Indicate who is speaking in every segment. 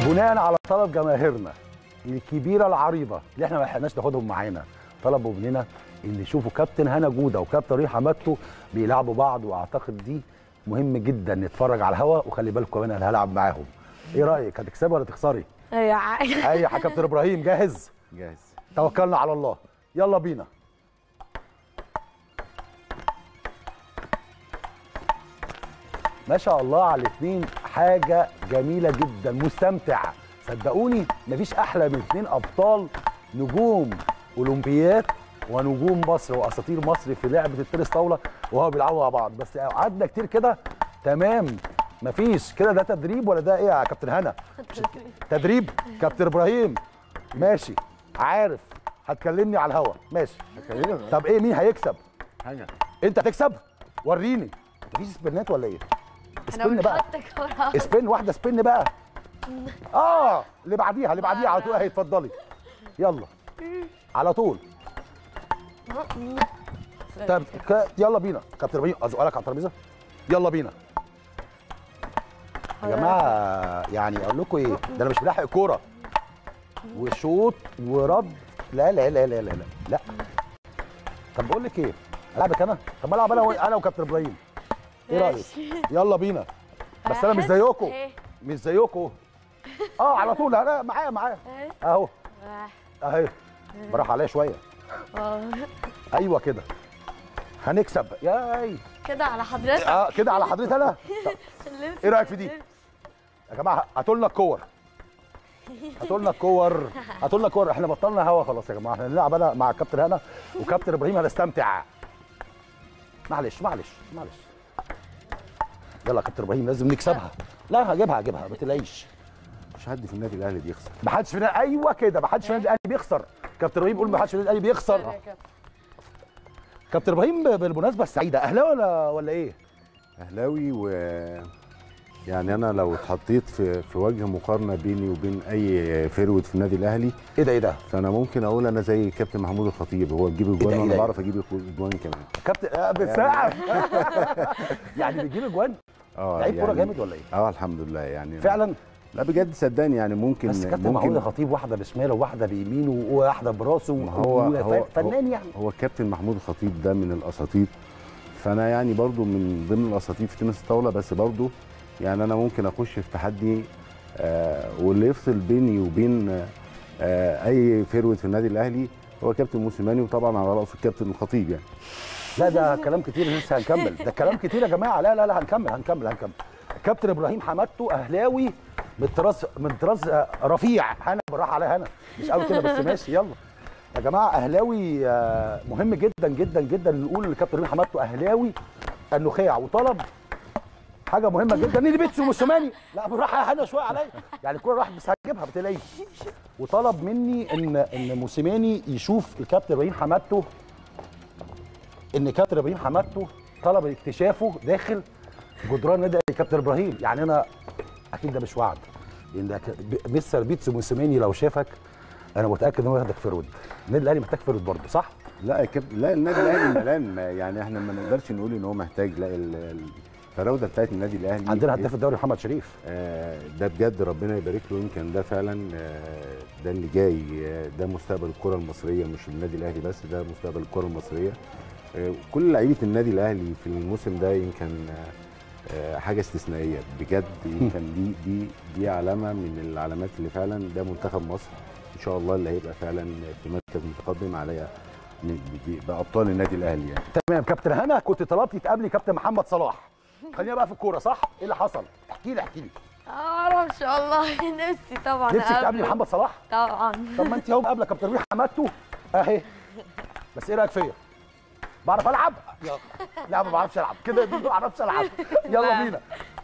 Speaker 1: بناء على طلب جماهيرنا الكبيره العريضه اللي احنا ما لحقناش ناخدهم معانا طلبوا مننا ان يشوفوا كابتن هنا جوده وكابتن ريح حمادته بيلعبوا بعض واعتقد دي مهم جدا نتفرج على الهوا وخلي بالكم كمان انا هلعب معاهم ايه رايك هتكسبي ولا تخسري
Speaker 2: ايوه عادي.
Speaker 1: اي يا كابتن ابراهيم جاهز
Speaker 3: جاهز
Speaker 1: توكلنا على الله يلا بينا ما شاء الله على الاثنين حاجه جميله جدا مستمتع صدقوني مفيش احلى من اثنين ابطال نجوم اولمبيات ونجوم مصر واساطير مصر في لعبه التنس طاوله وهو بيلعبوا مع بعض بس قعدنا كتير كده تمام مفيش كده ده تدريب ولا ده ايه يا كابتن هنا تدريب كابتن ابراهيم ماشي عارف هتكلمني على الهوا ماشي
Speaker 3: هكلمك
Speaker 1: طب ايه مين هيكسب
Speaker 3: حاجه
Speaker 1: انت هتكسب وريني مفيش سبينات ولا ايه
Speaker 2: احنا
Speaker 1: سبين بقى
Speaker 2: بنحط كوره
Speaker 1: سبين واحده سبين بقى اه اللي بعديها اللي بعديها على طول اهي اتفضلي يلا على طول طب ك- يلا بينا كابتن ابراهيم ازقلك على الترابيزه يلا بينا يا جماعه يعني اقول لكم ايه ده انا مش ملاحق الكوره وشوط ورد لا لا لا لا لا لا لا طب بقول لك ايه العبك انا طب ما العب انا و- انا وكابتن ابراهيم ايه رايك
Speaker 2: ماشي.
Speaker 1: يلا بينا بس انا مش زيكم
Speaker 2: ايه
Speaker 1: مش زيكم اه على طول انا معايا معايا
Speaker 2: ايه
Speaker 1: اهو
Speaker 2: واحد.
Speaker 1: اهي براح عليا شويه
Speaker 2: اه.
Speaker 1: ايوه كده هنكسب ياي
Speaker 2: كده على حضرتك
Speaker 1: اه كده على حضرتك انا طب
Speaker 2: اللبس
Speaker 1: ايه رايك في دي يا جماعه هاتوا لنا الكور هاتوا لنا الكور هاتوا لنا الكور احنا بطلنا هوا خلاص يا جماعه احنا هنلعب انا مع الكابتن هنا وكابتن ابراهيم هنستمتع معلش معلش معلش يلا يا كابتن ابراهيم لازم نكسبها لا هجيبها هجيبها ما تلاقيش
Speaker 3: مش حد في النادي الاهلي بيخسر
Speaker 1: ما حدش فينا ايوه كده ما حدش في النادي الاهلي بيخسر كابتن ابراهيم بيقول ما حدش في النادي الاهلي بيخسر كابتن ابراهيم بالمناسبه السعيده اهلاوي ولا ولا ايه؟
Speaker 3: اهلاوي و يعني انا لو اتحطيت في في وجه مقارنه بيني وبين اي فيرود في النادي الاهلي
Speaker 1: ايه ده ايه ده؟
Speaker 3: فانا ممكن اقول انا زي كابتن محمود الخطيب هو بيجيب
Speaker 1: إيه
Speaker 3: اجوان
Speaker 1: ده، إيه
Speaker 3: وانا
Speaker 1: ده؟
Speaker 3: بعرف اجيب اجوان كمان
Speaker 1: كابتن آه، بتسقف يعني بيجيب اجوان
Speaker 3: اه
Speaker 1: لعيب كوره جامد ولا ايه؟
Speaker 3: اه الحمد لله يعني
Speaker 1: فعلا
Speaker 3: لا بجد صدقني يعني ممكن
Speaker 1: بس كابتن محمود
Speaker 3: ممكن
Speaker 1: الخطيب واحده بشماله وواحده بيمينه وواحده براسه
Speaker 3: ما هو
Speaker 1: و-
Speaker 3: هو
Speaker 1: فنان
Speaker 3: هو-
Speaker 1: يعني
Speaker 3: هو الكابتن محمود الخطيب ده من الاساطير فانا يعني برضو من ضمن الاساطير في تنس الطاوله بس برضو يعني انا ممكن اخش في تحدي آه واللي يفصل بيني وبين آه اي فيرود في النادي الاهلي هو كابتن موسيماني وطبعا على راسه الكابتن الخطيب يعني
Speaker 1: لا ده كلام كتير لسه هنكمل ده كلام كتير يا جماعه لا لا لا هنكمل هنكمل هنكمل كابتن ابراهيم حمادته اهلاوي من طراز من طراز آه، رفيع هنا بالراحه عليا هنا مش قوي كده بس ماشي يلا يا جماعه اهلاوي آه، مهم جدا جدا جدا نقول لكابتن ابراهيم حمادته اهلاوي النخاع وطلب حاجه مهمه جدا نيلي بيتسو موسيماني لا بالراحه هنا شويه عليا يعني الكوره راحت بس هجيبها ما تلاقيش وطلب مني ان ان موسيماني يشوف الكابتن ابراهيم حمادته ان كابتن ابراهيم حمادته طلب اكتشافه داخل جدران نادي كابتن ابراهيم يعني انا اكيد ده مش وعد لان ده ك- ب- مستر بيتسو موسيماني لو شافك انا متاكد ان هو ياخدك فرود النادي الاهلي محتاج فرود برضه صح؟
Speaker 3: لا يا كابتن لا النادي الاهلي ملان ما- يعني احنا ما نقدرش نقول ان هو محتاج لا ال- الفراوده بتاعت النادي الاهلي
Speaker 1: عندنا هداف الدوري محمد شريف
Speaker 3: آه، ده بجد ربنا يبارك له يمكن ده فعلا آه، ده اللي جاي آه، ده مستقبل الكره المصريه مش النادي الاهلي بس ده مستقبل الكره المصريه آه، كل لعيبه النادي الاهلي في الموسم ده يمكن آه، آه، حاجه استثنائيه بجد يمكن دي دي دي علامه من العلامات اللي فعلا ده منتخب مصر ان شاء الله اللي هيبقى فعلا في مركز متقدم عليها من- ب- بابطال النادي الاهلي يعني
Speaker 1: تمام كابتن هنا كنت طلبتي تقابلي كابتن محمد صلاح خلينا بقى في الكوره صح؟ ايه اللي حصل؟ احكي لي احكي لي
Speaker 2: اه ما شاء الله نفسي طبعا
Speaker 1: نفسك تقابلي
Speaker 2: أقابله.
Speaker 1: محمد صلاح؟
Speaker 2: طبعا
Speaker 1: طب ما انت اهو قابله كابتن ابراهيم حمادته اهي بس ايه رايك فيا؟ بعرف العب؟ يلا. لا ما بعرفش العب كده دي ما بعرفش العب يلا بينا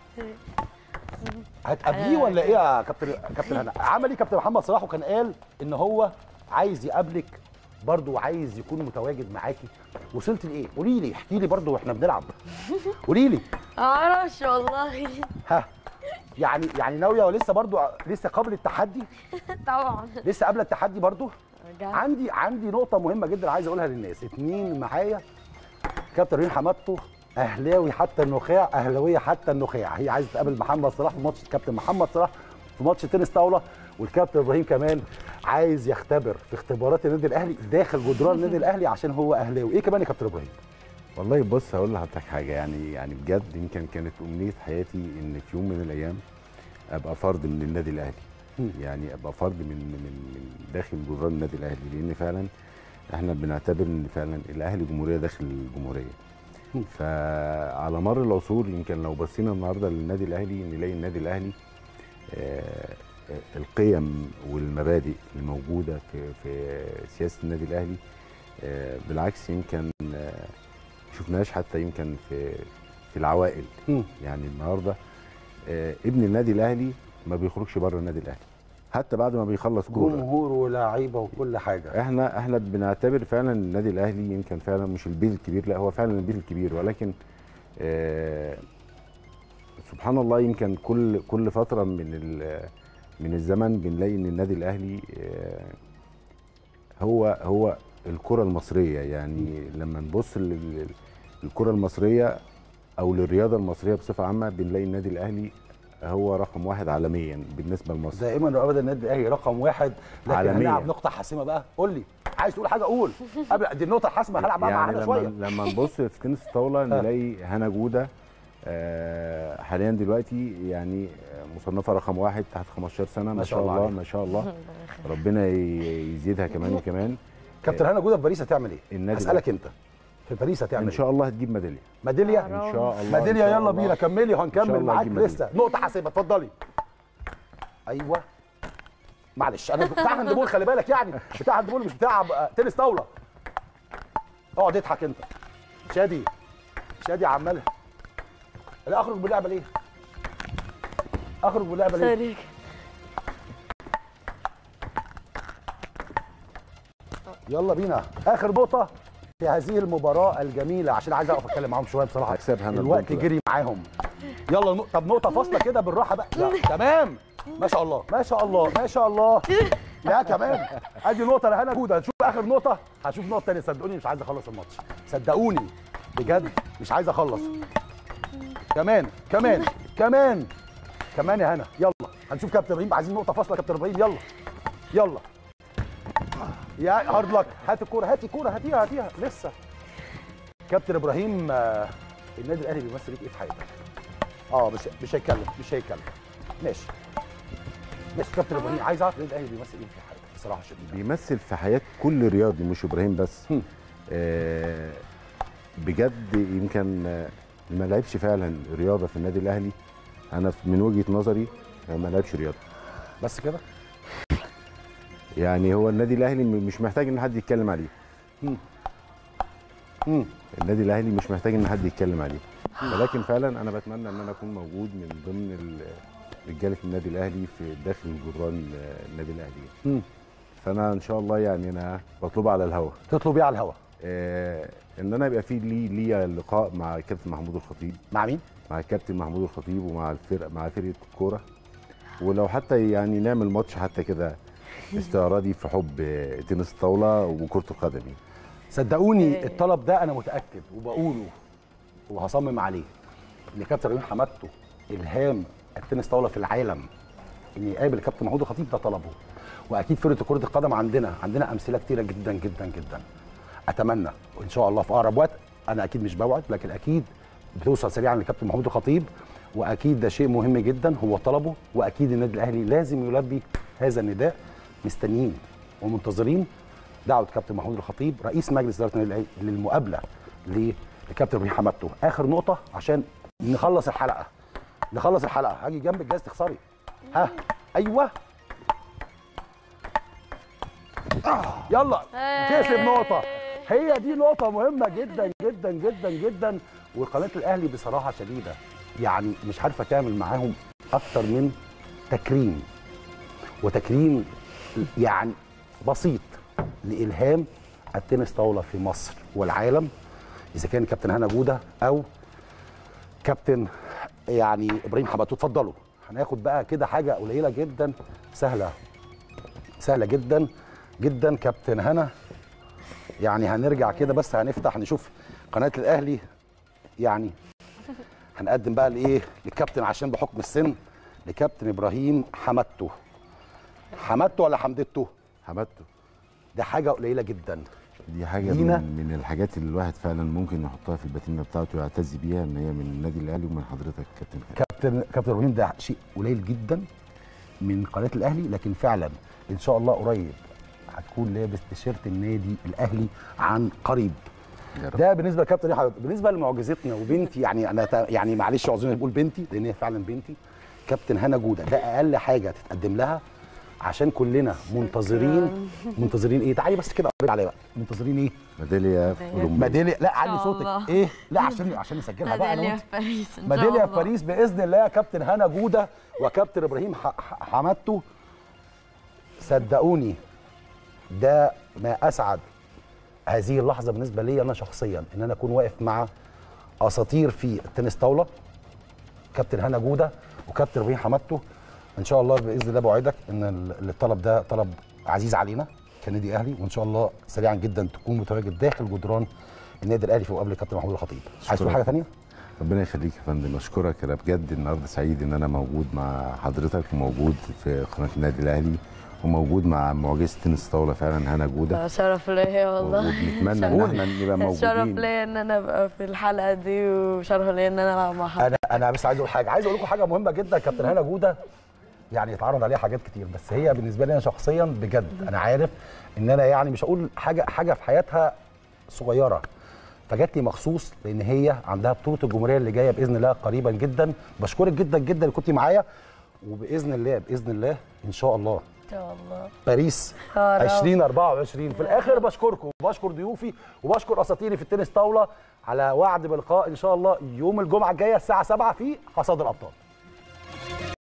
Speaker 1: هتقابليه ولا ايه يا كابتن كابتن هنا؟ عمل ايه كابتن محمد صلاح وكان قال ان هو عايز يقابلك برضه وعايز يكون متواجد معاكي وصلت لايه؟ قولي لي احكي لي برضه واحنا بنلعب قولي لي
Speaker 2: معرفش والله
Speaker 1: ها يعني يعني ناويه ولسه برضه لسه قبل التحدي
Speaker 2: طبعا
Speaker 1: لسه قبل التحدي برضه
Speaker 2: بجد.
Speaker 1: عندي عندي نقطة مهمة جدا عايز اقولها للناس، اتنين معايا كابتن رين حمادته اهلاوي حتى النخاع، اهلاويه حتى النخاع، هي عايزة تقابل محمد صلاح في ماتش كابتن محمد صلاح في في ماتش تنس طاوله والكابتن ابراهيم كمان عايز يختبر في اختبارات النادي الاهلي داخل جدران النادي الاهلي عشان هو اهلاوي ايه كمان يا كابتن ابراهيم
Speaker 3: والله بص هقول لحضرتك حاجه يعني يعني بجد يمكن كانت امنيه حياتي ان في يوم من الايام ابقى فرد من النادي الاهلي
Speaker 1: مم.
Speaker 3: يعني ابقى فرد من من من داخل جدران النادي الاهلي لان فعلا احنا بنعتبر ان فعلا الاهلي جمهوريه داخل الجمهوريه
Speaker 1: مم.
Speaker 3: فعلى مر العصور يمكن لو بصينا النهارده للنادي الاهلي نلاقي النادي الاهلي آه، آه، القيم والمبادئ الموجوده في في سياسه النادي الاهلي آه، بالعكس يمكن آه، شفناهاش حتى يمكن في في العوائل
Speaker 1: مم.
Speaker 3: يعني النهارده آه، ابن النادي الاهلي ما بيخرجش بره النادي الاهلي حتى بعد ما بيخلص كوره
Speaker 1: جمهور ولاعيبه وكل حاجه
Speaker 3: احنا احنا بنعتبر فعلا النادي الاهلي يمكن فعلا مش البيت الكبير لا هو فعلا البيت الكبير ولكن آه سبحان الله يمكن كل كل فتره من ال- من الزمن بنلاقي ان النادي الاهلي آه هو هو الكره المصريه يعني لما نبص لل- للكره المصريه او للرياضه المصريه بصفه عامه بنلاقي النادي الاهلي هو رقم واحد عالميا بالنسبه لمصر
Speaker 1: دائما وابدا النادي الاهلي رقم واحد لكن
Speaker 3: عالمياً.
Speaker 1: هنلعب نقطه حاسمه بقى قول لي عايز تقول حاجه قول قبل دي النقطه الحاسمه هلعب معاها
Speaker 3: يعني
Speaker 1: معانا
Speaker 3: لما
Speaker 1: شويه
Speaker 3: لما نبص في تنس الطاوله نلاقي هنا جوده آه، حاليا دلوقتي يعني آه، مصنفه رقم واحد تحت 15 سنه ما شاء الله
Speaker 1: عليها.
Speaker 3: ما شاء الله ربنا ي- يزيدها كمان وكمان
Speaker 1: كابتن هنا جوده في باريس هتعمل ايه؟
Speaker 3: النادي
Speaker 1: اسالك انت في باريس هتعمل
Speaker 3: ان
Speaker 1: ايه؟
Speaker 3: شاء الله هتجيب ميداليه
Speaker 1: ميداليه
Speaker 3: ان شاء الله إن
Speaker 1: ميداليه
Speaker 3: شاء
Speaker 1: يلا
Speaker 3: الله.
Speaker 1: بينا كملي
Speaker 3: إن شاء
Speaker 1: وهنكمل
Speaker 3: الله
Speaker 1: معاك
Speaker 3: هتجيب
Speaker 1: لسه نقطه حاسمه اتفضلي ايوه معلش انا بتاع هاندبول خلي بالك يعني بتاع هاندبول مش بتاع آه، تنس طاوله اقعد اضحك انت شادي شادي عمال لا اخرج باللعبه ليه؟ اخرج باللعبه ليه؟
Speaker 2: سوري
Speaker 1: يلا بينا اخر نقطه في هذه المباراه الجميله عشان عايز اقف اتكلم معاهم شويه بصراحه
Speaker 3: هكسبها أنا
Speaker 1: الوقت
Speaker 3: البطولة.
Speaker 1: جري معاهم يلا نق- طب نقطه فاصله كده بالراحه بقى لا تمام ما شاء الله ما شاء الله ما شاء الله لا كمان ادي نقطه لهنا جوده هنشوف اخر نقطه هشوف نقطه ثانيه صدقوني مش عايز اخلص الماتش صدقوني بجد مش عايز اخلص كمان كمان كمان كمان يا هنا يلا هنشوف كابتن ابراهيم عايزين نقطه فاصله يا كابتن ابراهيم يلا يلا يا هارد لك هات الكوره هات الكوره هاتيها هاتيها لسه كابتن ابراهيم آه، النادي الاهلي بيمثل ليك ايه في حياتك؟ اه مش مش هيتكلم مش هيتكلم ماشي ماشي كابتن ابراهيم عايز اعرف النادي الاهلي بيمثل ايه في حياتك بصراحه شديده
Speaker 3: بيمثل في حياه كل رياضي مش ابراهيم بس
Speaker 1: هم.
Speaker 3: آه، بجد يمكن آه، ما لعبش فعلا رياضه في النادي الاهلي انا في- من وجهه نظري آه، ما لعبش رياضه
Speaker 1: بس كده
Speaker 3: يعني هو النادي الاهلي م- مش محتاج ان حد يتكلم عليه
Speaker 1: امم
Speaker 3: النادي الاهلي مش محتاج ان حد يتكلم عليه ولكن فعلا انا بتمنى ان انا اكون موجود من ضمن ال- رجاله النادي الاهلي في داخل جدران ال- النادي الاهلي
Speaker 1: امم
Speaker 3: فانا ان شاء الله يعني انا بطلبها على الهوا
Speaker 1: تطلب ايه على الهوا
Speaker 3: آه ان انا يبقى في لي ليا لقاء مع الكابتن محمود الخطيب
Speaker 1: مع مين؟
Speaker 3: مع الكابتن محمود الخطيب ومع الفرق مع فرقه الكوره ولو حتى يعني نعمل ماتش حتى كده استعراضي في حب آه، تنس الطاوله وكره القدم يعني.
Speaker 1: صدقوني
Speaker 2: إيه.
Speaker 1: الطلب ده انا متاكد وبقوله وهصمم عليه ان كابتن ابراهيم حمادته الهام التنس طاوله في العالم ان يقابل كابتن محمود الخطيب ده طلبه واكيد فرقه كره القدم عندنا عندنا امثله كتيره جدا جدا جدا اتمنى وان شاء الله في اقرب وقت انا اكيد مش بوعد لكن اكيد بتوصل سريعا لكابتن محمود الخطيب واكيد ده شيء مهم جدا هو طلبه واكيد النادي الاهلي لازم يلبي هذا النداء مستنيين ومنتظرين دعوه كابتن محمود الخطيب رئيس مجلس اداره النادي الاهلي للمقابله لكابتن ابراهيم حمادته اخر نقطه عشان نخلص الحلقه نخلص الحلقه هاجي جنب الجهاز تخسري ها ايوه آه. يلا كسب نقطه هي دي نقطه مهمه جدا جدا جدا جدا وقناه الاهلي بصراحه شديده يعني مش عارفه تعمل معاهم اكتر من تكريم وتكريم يعني بسيط لالهام التنس طاوله في مصر والعالم اذا كان كابتن هنا جوده او كابتن يعني ابراهيم حمادو اتفضلوا هناخد بقى كده حاجه قليله جدا سهله سهله جدا جدا كابتن هنا يعني هنرجع كده بس هنفتح نشوف قناه الاهلي يعني هنقدم بقى لايه للكابتن عشان بحكم السن لكابتن ابراهيم حمدته حمدته ولا حمدته
Speaker 3: حمدته
Speaker 1: ده حاجه قليله جدا
Speaker 3: دي حاجه
Speaker 1: لينا؟
Speaker 3: من, من الحاجات اللي الواحد فعلا ممكن يحطها في الباتينه بتاعته ويعتز بيها ان هي من النادي الاهلي ومن حضرتك كابتن خالد
Speaker 1: كابتن كابتن ابراهيم ده شيء قليل جدا من قناه الاهلي لكن فعلا ان شاء الله قريب هتكون لابس تيشيرت النادي الاهلي عن قريب
Speaker 3: يا رب
Speaker 1: ده بالنسبه لكابتن يحيى بالنسبه لمعجزتنا وبنتي يعني انا تا- يعني معلش اعذروني بقول بنتي لان هي فعلا بنتي كابتن هنا جوده ده اقل حاجه تتقدم لها عشان كلنا منتظرين منتظرين ايه تعالي بس كده قرب عليا بقى منتظرين ايه
Speaker 3: ميداليه في
Speaker 2: ميدالية.
Speaker 3: اولمبيا
Speaker 1: ميداليه لا علي
Speaker 2: شاء
Speaker 1: صوتك
Speaker 2: الله.
Speaker 1: ايه لا عشان عشان نسجلها بقى انا
Speaker 2: ميدالية
Speaker 1: وانت
Speaker 2: في باريس إن شاء
Speaker 1: ميداليه في
Speaker 2: الله.
Speaker 1: باريس باذن الله كابتن هنا جوده وكابتن ابراهيم ح- ح- حمدته صدقوني ده ما اسعد هذه اللحظه بالنسبه لي انا شخصيا ان انا اكون واقف مع اساطير في التنس طاوله كابتن هنا جوده وكابتن ابراهيم حمدته ان شاء الله باذن الله بوعدك ان ال- الطلب ده طلب عزيز علينا كنادي اهلي وان شاء الله سريعا جدا تكون متواجد داخل جدران النادي الاهلي في مقابله كابتن محمود الخطيب عايز تقول
Speaker 3: شكراً.
Speaker 1: حاجه ثانيه
Speaker 3: ربنا يخليك يا فندم اشكرك انا بجد النهارده سعيد ان انا موجود مع حضرتك وموجود في قناه النادي الاهلي وموجود مع معجزه تنس طاوله فعلا هنا جوده
Speaker 2: شرف ليا والله
Speaker 3: وبنتمنى ان احنا نبقى
Speaker 2: شرف
Speaker 3: موجودين
Speaker 2: ليا ان انا ابقى في الحلقه دي وشرف ليا ان انا العب مع حضرتك
Speaker 1: انا انا بس عايز اقول حاجه عايز اقول لكم حاجه مهمه جدا كابتن هنا جوده يعني اتعرض عليها حاجات كتير بس هي بالنسبه لي انا شخصيا بجد انا عارف ان انا يعني مش هقول حاجه حاجه في حياتها صغيره فجات لي مخصوص لان هي عندها بطوله الجمهوريه اللي جايه باذن الله قريبا جدا بشكرك جدا جدا اللي كنت معايا وباذن الله باذن الله ان شاء الله
Speaker 2: ان شاء الله
Speaker 1: باريس
Speaker 2: يا رب.
Speaker 1: 2024 في الاخر بشكركم وبشكر ضيوفي وبشكر اساطيري في التنس طاوله على وعد بلقاء ان شاء الله يوم الجمعه الجايه الساعه 7 في حصاد الابطال